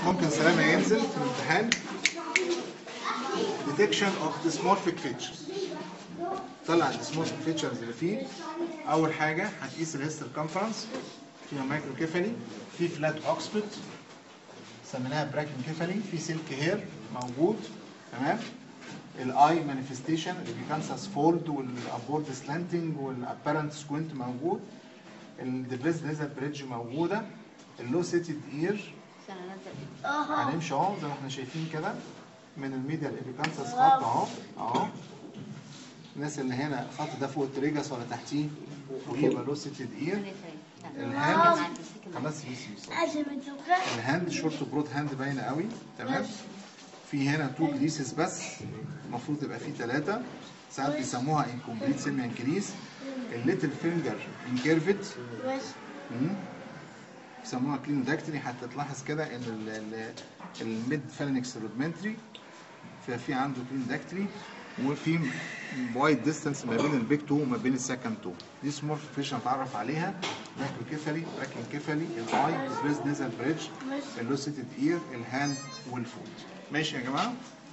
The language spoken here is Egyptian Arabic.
ممكن سلامة ينزل في الامتحان detection of dysmorphic features طلع الديسمورفيك فيتشرز اللي فيه اول حاجه هتقيس الهيستر كونفرنس فيها مايكروكيفالي في فلات اوكسبت سميناها براكنكيفالي في سلك هير موجود تمام الاي مانيفستيشن البيكانساس فولد والابورد سلانتنج والابيرنت سكوينت موجود الديفيز نيزل بريدج موجوده اللو سيتد اير استنى نزل اها هنمشي اهو زي ما احنا شايفين كده من الميديا الابيكانساس خط اهو اهو الناس اللي هنا الخط ده فوق التريجس ولا تحتيه فوقيه يبقى لو سيتد اير الهاند خلاص يس يس لازم تبقى الهاند شورت برود هاند باينه قوي تمام في هنا تو جليسز بس المفروض يبقى في ثلاثه ساعات بيسموها انكمبليت سيمي انكريس الليتل فينجر انكيرفت بس بيسموها كلينوداكتري حتى تلاحظ كده ان ال- ال- الميد فالنكس رودمنتري ففي عنده كلينوداكتري وفي وايد ديستانس ما بين البيك تو وما بين السكند تو دي سمول فيشن نتعرف عليها ماكروكيفالي براكنكيفالي الاي البريز نيزل بريدج اللوسيتد اير الهاند والفوت ماشي يا جماعه